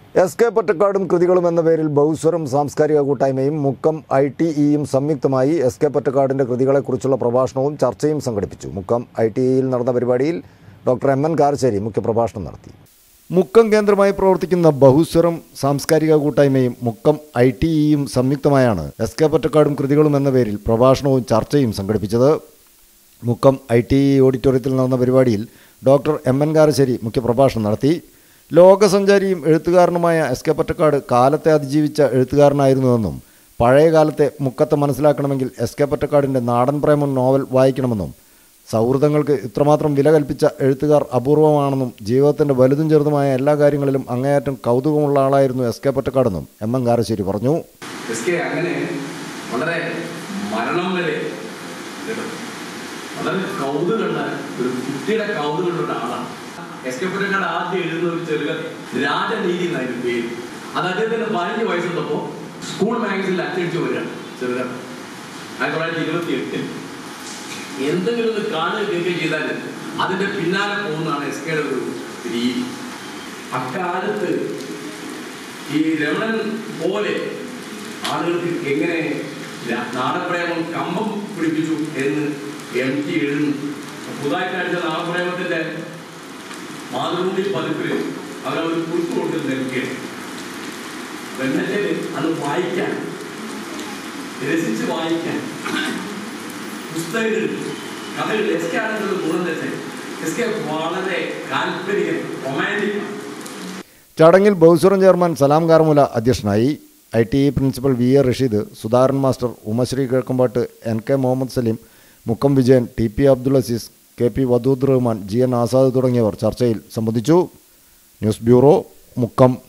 S K പൊറ്റക്കാടും കൃതികളും എന്ന പേരിൽ ബഹുസ്വരം സാംസ്കാരിക കൂട്ടായ്മയും മുക്കം ഐ ടി ഇയും സംയുക്തമായി എസ് കെ പൊറ്റക്കാടിൻ്റെ കൃതികളെക്കുറിച്ചുള്ള പ്രഭാഷണവും ചർച്ചയും സംഘടിപ്പിച്ചു മുക്കം ഐ ടി ഇയിൽ നടന്ന പരിപാടിയിൽ ഡോക്ടർ എം എൻ കാരശ്ശേരി മുഖ്യപ്രഭാഷണം നടത്തി മുക്കം കേന്ദ്രമായി പ്രവർത്തിക്കുന്ന ബഹുസ്വരം സാംസ്കാരിക കൂട്ടായ്മയും മുക്കം ഐ ടി ഇയും സംയുക്തമായാണ് എസ് കെ പൊറ്റക്കാടും കൃതികളും എന്ന പേരിൽ പ്രഭാഷണവും ചർച്ചയും സംഘടിപ്പിച്ചത് മുക്കം ഐ ടി ഇ ഓഡിറ്റോറിയത്തിൽ നടന്ന പരിപാടിയിൽ ഡോക്ടർ എം എൻ കാരശ്ശേരി മുഖ്യപ്രഭാഷണം നടത്തി ലോകസഞ്ചാരിയും എഴുത്തുകാരനുമായ എസ് കെ പൊറ്റക്കാട് കാലത്തെ അതിജീവിച്ച എഴുത്തുകാരനായിരുന്നുവെന്നും പഴയ കാലത്തെ മുക്കത്തെ മനസ്സിലാക്കണമെങ്കിൽ എസ് കെ പൊറ്റക്കാടിൻ്റെ നാടൻ പ്രേമം നോവൽ വായിക്കണമെന്നും സൗഹൃദങ്ങൾക്ക് ഇത്രമാത്രം വില കൽപ്പിച്ച എഴുത്തുകാർ അപൂർവമാണെന്നും ജീവിതത്തിൻ്റെ വലുതും ചെറുതുമായ എല്ലാ കാര്യങ്ങളിലും അങ്ങേയറ്റം കൗതുകമുള്ള ആളായിരുന്നു എസ് കെ പൊറ്റക്കാടെന്നും എം എൻ കാരശ്ശേരി പറഞ്ഞു എസ് കെ അങ്ങനെ വളരെ മരണം വരെ കേട്ടോ, വളരെ കൗതുകമുള്ള ഒരു കുട്ടിയുടെ കൗതുകമുള്ള ഒരാളാണ് എസ് കെ പുരക്കാട് ആദ്യം എഴുതുന്ന ഒരു ചെറുകഥ രാജനീതി എന്നായിരുന്നു പേര് അത് അദ്ദേഹത്തിന് പതിനഞ്ച് വയസ്സുള്ളപ്പോ സ്കൂൾ മാഗസിനിൽ അച്ചടിച്ചു വരികയാണ് ചെറുകഥ ആയിരത്തി തൊള്ളായിരത്തി ഇരുപത്തി എട്ടിൽ എന്തെങ്കിലും ഒന്ന് കാണുക കേൾക്കുകയും ചെയ്താൽ അതിന്റെ പിന്നാലെ പോകുന്നതാണ് എസ് കെയുടെ ഒരു രീതി അക്കാലത്ത് ഈ രമണൻ പോലെ ആളുകൾക്ക് എങ്ങനെ ര- നാടപ്രേമം കമ്പം പിടിപ്പിച്ചു എന്ന് എം ടി എഴുതുന്നു പുതുതായിട്ട് അടിച്ച നാടപ്രേമത്തിന്റെ മാതൃഭൂമി പതിപ്പിൽ അവരവർ കുറിച്ചു കൊടുത്ത് നൽകിയത് വെണ്ണല്ലേ അത് വായിക്കാൻ രസിച്ച് വായിക്കാൻ പുസ്തകങ്ങൾ കഥകൾ എസ് കെ ആണെന്നുള്ള ഗുണം വെച്ചാൽ എസ് കെ വളരെ കാൽപ്പനികൻ റൊമാൻറ്റിക് ചടങ്ങിൽ ബഹുസ്വരം ചെയർമാൻ സലാം കാർമുല അധ്യക്ഷനായി I T E principal V A Rasheed Sudharan master Umasree Kizhakkambatt N K Muhammad Salim Mukkam Vijayan T P Abdul Aziz K P Wadood Rahman G N Azad തുടങ്ങിയവർ ചർച്ചയിൽ സംബന്ധിച്ചു ന്യൂസ് ബ്യൂറോ മുക്കം